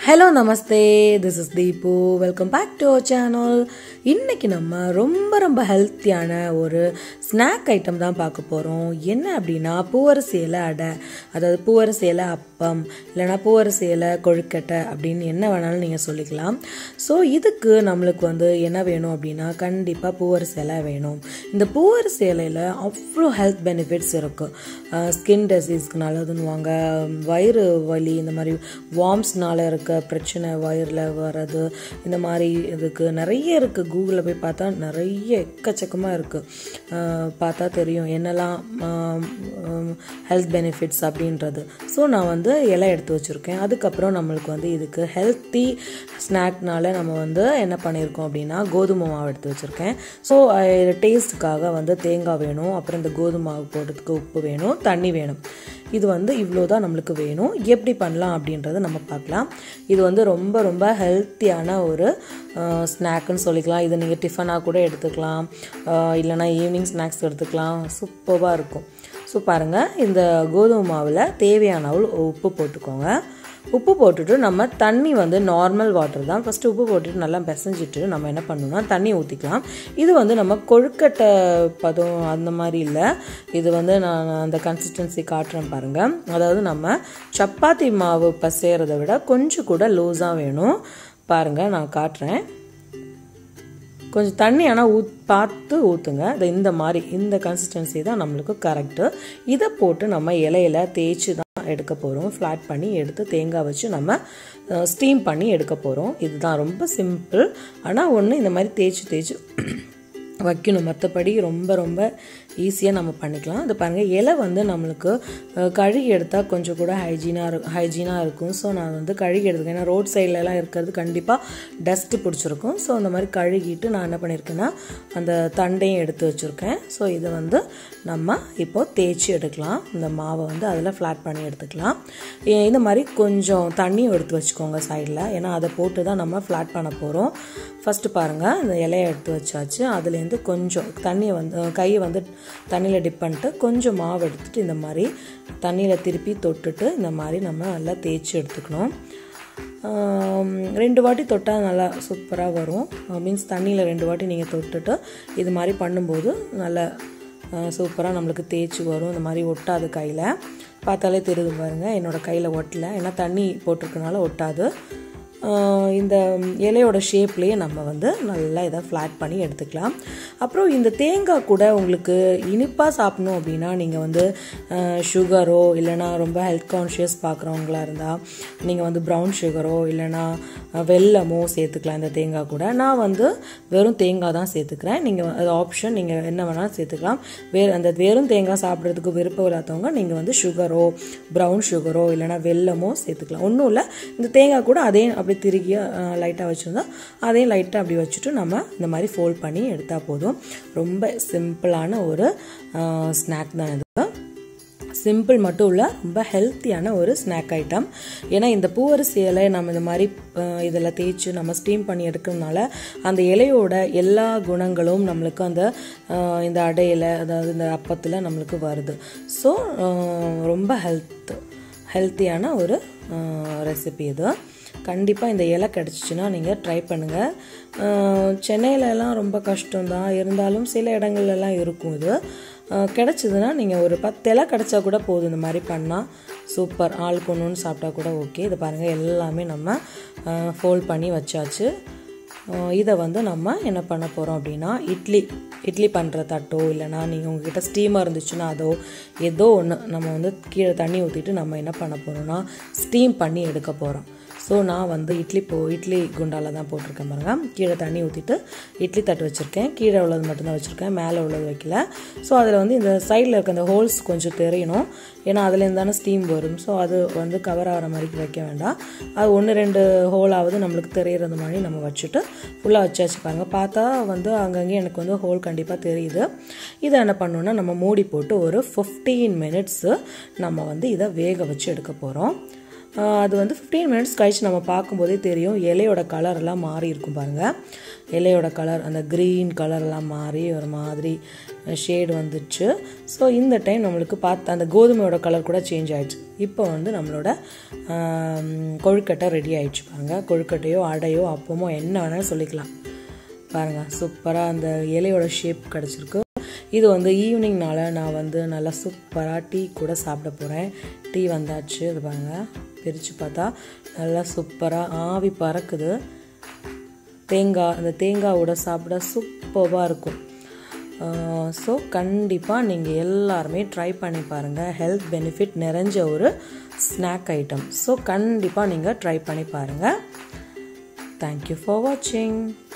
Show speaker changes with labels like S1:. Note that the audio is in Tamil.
S1: ஹலோ நமஸ்தே this is Deepu welcome back to our channel இன்னைக்கு நம்ம ரொம்ப ரொம்ப ஹெல்த்தியான ஒரு ஸ்நாக் ஐட்டம் தான் பார்க்க போகிறோம் என்ன அப்படின்னா பூவரசி இலை அடை அதாவது பூவரசி இலை அப்பம் இல்லைனா பூவரசி இலை கொழுக்கட்டை அப்படின்னு என்ன வேணாலும் நீங்கள் சொல்லிக்கலாம் ஸோ இதுக்கு நம்மளுக்கு வந்து என்ன வேணும் அப்படின்னா கண்டிப்பாக பூவரசி இலை வேணும் இந்த பூவரசி இலையில் அவ்வளோ ஹெல்த் பெனிஃபிட்ஸ் இருக்குது ஸ்கின் டிசீஸ்க்கு நல்லதுன்னுவாங்க வயிறு வலி இந்த மாதிரி வார்ம்ஸ்னால இருக்க பிரச்சனை வயிறில் வர்றது இந்த மாதிரி இதுக்கு நிறைய இருக்குது கூகுளில் போய் பார்த்தா நிறைய எக்கச்சக்கமாக இருக்குது பார்த்தா தெரியும் என்னெல்லாம் ஹெல்த் பெனிஃபிட்ஸ் அப்படின்றது ஸோ நான் வந்து இலை எடுத்து வச்சுருக்கேன் அதுக்கப்புறம் நம்மளுக்கு வந்து இதுக்கு ஹெல்த்தி ஸ்நாக்னால நம்ம வந்து என்ன பண்ணியிருக்கோம் அப்படின்னா கோதுமை மாவு எடுத்து வச்சுருக்கேன் ஸோ டேஸ்ட்டுக்காக வந்து தேங்காய் வேணும் அப்புறம் இந்த கோதுமை மாவு போடுறதுக்கு உப்பு வேணும் தண்ணி வேணும் இது வந்து இவ்வளோ தான் நம்மளுக்கு வேணும் எப்படி பண்ணலாம் அப்படின்றத நம்ம பார்க்கலாம் இது வந்து ரொம்ப ரொம்ப ஹெல்த்தியான ஒரு ஸ்நாக்குன்னு சொல்லிக்கலாம் இதை நீங்கள் டிஃபனாக கூட எடுத்துக்கலாம் இல்லைனா ஈவினிங் ஸ்நாக்ஸ் எடுத்துக்கலாம் சூப்பராக இருக்கும் ஸோ பாருங்கள் இந்த கோதுமை மாவில் தேவையான அளவு உப்பு போட்டுக்கோங்க உப்பு போட்டுட்டு நம்ம தண்ணி வந்து நார்மல் வாட்டர் தான் ஃபஸ்ட்டு உப்பு போட்டுட்டு நல்லா பிசைஞ்சிட்டு நம்ம என்ன பண்ணணும்னா தண்ணி ஊற்றிக்கலாம் இது வந்து நம்ம கொழுக்கட்டை பதம் அந்த மாதிரி இல்லை இது வந்து நான் அந்த கன்சிஸ்டன்சி காட்டுறேன் பாருங்கள் அதாவது நம்ம சப்பாத்தி மாவு பசைகிறத விட கொஞ்சம் கூட லூஸாக வேணும் பாருங்கள் நான் காட்டுறேன் கொஞ்சம் தண்ணி ஆனால் ஊத் பார்த்து ஊற்றுங்க இது இந்த மாதிரி இந்த கன்சிஸ்டன்சி தான் நம்மளுக்கு கரெக்டு இதை போட்டு நம்ம இலையில தேய்ச்சி தான் எடுக்க போகிறோம் ஃப்ளாட் பண்ணி எடுத்து தேங்காய் வச்சு நம்ம ஸ்டீம் பண்ணி எடுக்க போகிறோம் இதுதான் ரொம்ப சிம்பிள் ஆனால் ஒன்று இந்த மாதிரி தேய்ச்சி தேய்ச்சி வைக்கணும் மற்றபடி ரொம்ப ரொம்ப ஈஸியாக நம்ம பண்ணிக்கலாம் அது பாருங்கள் இலை வந்து நம்மளுக்கு கழுகி எடுத்தால் கொஞ்சம் கூட ஹைஜீனாக இரு ஹைஜீனாக இருக்கும் ஸோ நான் வந்து கழுகி எடுத்துக்கேன் ஏன்னா ரோட் சைட்லலாம் இருக்கிறது கண்டிப்பாக டஸ்ட்டு பிடிச்சிருக்கும் ஸோ அந்த மாதிரி கழுகிட்டு நான் என்ன பண்ணியிருக்கேன்னா அந்த தண்டையும் எடுத்து வச்சுருக்கேன் ஸோ இதை வந்து நம்ம இப்போது தேய்ச்சி எடுக்கலாம் இந்த மாவை வந்து அதில் ஃப்ளாட் பண்ணி எடுத்துக்கலாம் இந்த மாதிரி கொஞ்சம் தண்ணியும் எடுத்து வச்சுக்கோங்க சைடில் ஏன்னா அதை போட்டு தான் நம்ம ஃப்ளாட் பண்ண போகிறோம் ஃபஸ்ட்டு பாருங்கள் இந்த இலையை எடுத்து வச்சாச்சு அதுலேருந்து கொஞ்சம் தண்ணியை வந்து கையை வந்து தண்ணியில் டிப் பண்ணிட்டு கொஞ்சம் மாவு எடுத்துகிட்டு இந்த மாதிரி தண்ணியில் திருப்பி தொட்டுட்டு இந்த மாதிரி நம்ம நல்லா தேய்ச்சி எடுத்துக்கணும் ரெண்டு வாட்டி தொட்டால் நல்லா சூப்பராக வரும் மீன்ஸ் தண்ணியில் ரெண்டு வாட்டி நீங்கள் தொட்டுட்டு இது மாதிரி பண்ணும்போது நல்லா சூப்பராக நம்மளுக்கு தேய்ச்சி வரும் இந்த மாதிரி ஒட்டாது கையில் பார்த்தாலே தெரியுது பாருங்கள் என்னோடய கையில் ஒட்டலை ஏன்னா தண்ணி போட்டிருக்கனால ஒட்டாது இந்த இலையோட ஷேப்லேயே நம்ம வந்து நல்லா இதை ஃப்ளாட் பண்ணி எடுத்துக்கலாம் அப்புறம் இந்த தேங்காய் கூட உங்களுக்கு இனிப்பாக சாப்பிடணும் அப்படின்னா நீங்கள் வந்து சுகரோ இல்லைனா ரொம்ப ஹெல்த் கான்ஷியஸ் பார்க்குறவங்களா இருந்தால் நீங்கள் வந்து ப்ரௌன் சுகரோ இல்லைனா வெல்லமோ சேர்த்துக்கலாம் இந்த தேங்காய் கூட நான் வந்து வெறும் தேங்காய் தான் சேர்த்துக்கிறேன் நீங்கள் அது ஆப்ஷன் நீங்கள் என்ன வேணாலும் சேர்த்துக்கலாம் வேறு அந்த வெறும் தேங்காய் சாப்பிட்றதுக்கு விருப்பம் இல்லாதவங்க நீங்கள் வந்து சுகரோ ப்ரௌன் சுகரோ இல்லைனா வெல்லமோ சேர்த்துக்கலாம் ஒன்றும் இல்லை இந்த தேங்காய் கூட அதே அப்படி திருகி லைட்டாக வச்சுருந்தா அதையும் லைட்டாக அப்படி வச்சுட்டு நம்ம இந்த மாதிரி ஃபோல்ட் பண்ணி எடுத்தால் போதும் ரொம்ப சிம்பிளான ஒரு ஸ்நாக் தான் இது சிம்பிள் மட்டும் இல்லை ரொம்ப ஹெல்த்தியான ஒரு ஸ்நாக் ஐட்டம் ஏன்னா இந்த பூவரசி இலை நம்ம இந்த மாதிரி இதில் தேய்ச்சி நம்ம ஸ்டீம் பண்ணி எடுக்கிறதுனால அந்த இலையோட எல்லா குணங்களும் நம்மளுக்கு அந்த இந்த அடையில் அதாவது இந்த அப்பத்தில் நம்மளுக்கு வருது ஸோ ரொம்ப ஹெல்த் ஹெல்த்தியான ஒரு ரெசிபி இது கண்டிப்பாக இந்த இலை கிடச்சிச்சின்னா நீங்கள் ட்ரை பண்ணுங்கள் சென்னையிலலாம் ரொம்ப கஷ்டம்தான் இருந்தாலும் சில இடங்கள்லாம் இருக்கும் இது கிடச்சிதுன்னா நீங்கள் ஒரு பத்து இலை கிடச்சா கூட போதும் இந்த மாதிரி பண்ணால் சூப்பர் ஆள் கொண்டுன்னு சாப்பிட்டா கூட ஓகே இது பாருங்கள் எல்லாமே நம்ம ஃபோல்ட் பண்ணி வச்சாச்சு இதை வந்து நம்ம என்ன பண்ண போகிறோம் அப்படின்னா இட்லி இட்லி பண்ணுற தட்டோ இல்லைனா நீங்கள் உங்ககிட்ட ஸ்டீமர் இருந்துச்சுன்னா அதோ ஏதோ ஒன்று நம்ம வந்து கீழே தண்ணி ஊற்றிட்டு நம்ம என்ன பண்ண போகிறோம்னா ஸ்டீம் பண்ணி எடுக்க போகிறோம் ஸோ நான் வந்து இட்லி போ இட்லி குண்டால தான் போட்டிருக்கேன் பாருங்கள் கீழே தண்ணி ஊற்றிட்டு இட்லி தட்டு வச்சுருக்கேன் கீழே உள்ளது மட்டும்தான் வச்சுருக்கேன் மேலே உள்ளது வைக்கல ஸோ அதில் வந்து இந்த சைடில் இருக்க அந்த ஹோல்ஸ் கொஞ்சம் தெரியணும் ஏன்னா அதுலேருந்து தானே ஸ்டீம் வரும் ஸோ அது வந்து கவர் ஆகிற மாதிரி வைக்க வேண்டாம் அது ஒன்று ரெண்டு ஹோலாவது நம்மளுக்கு தெரியறது மாதிரி நம்ம வச்சுட்டு ஃபுல்லாக வச்சு வச்சுப்பாங்க பார்த்தா வந்து அங்கங்கே எனக்கு வந்து ஹோல் கண்டிப்பாக தெரியுது இதை என்ன பண்ணோன்னா நம்ம மூடி போட்டு ஒரு ஃபிஃப்டீன் மினிட்ஸு நம்ம வந்து இதை வேக வச்சு எடுக்க போகிறோம் ஆஹ் அது வந்து ஃபிஃப்டீன் மினிட்ஸ் கழிச்சு நம்ம பார்க்கும்போதே தெரியும் இலையோட கலர் எல்லாம் மாறி இருக்கும் பாருங்கள் இலையோட கலர் அந்த க்ரீன் கலர்லாம் மாறி ஒரு மாதிரி ஷேடு வந்துச்சு ஸோ இந்த டைம் நம்மளுக்கு பார்த்து அந்த கோதுமையோட கலர் கூட சேஞ்ச் ஆயிடுச்சு இப்போ வந்து நம்மளோட ஆம், கொழுக்கட்டை ரெடி ஆயிடுச்சு பாருங்க கொழுக்கட்டையோ அடையோ அப்பமோ என்ன வேணாலும் சொல்லிக்கலாம் பாருங்கள் சூப்பராக அந்த இலையோட ஷேப் கிடச்சிருக்கு இது வந்து ஈவினிங்னால நான் வந்து நல்லா சூப்பராக டீ கூட சாப்பிட போகிறேன் டீ வந்தாச்சு இது பாருங்கள் பிரித்து பார்த்தா நல்லா சூப்பராக ஆவி பறக்குது தேங்காய் அந்த தேங்காவோட சாப்பிட சூப்பராக இருக்கும் ஸோ கண்டிப்பாக நீங்கள் எல்லாருமே ட்ரை பண்ணி பாருங்கள் ஹெல்த் பெனிஃபிட் நிறைஞ்ச ஒரு ஸ்நாக் ஐட்டம் ஸோ கண்டிப்பாக நீங்கள் ட்ரை பண்ணி பாருங்கள் தேங்க்யூ ஃபார் வாட்சிங்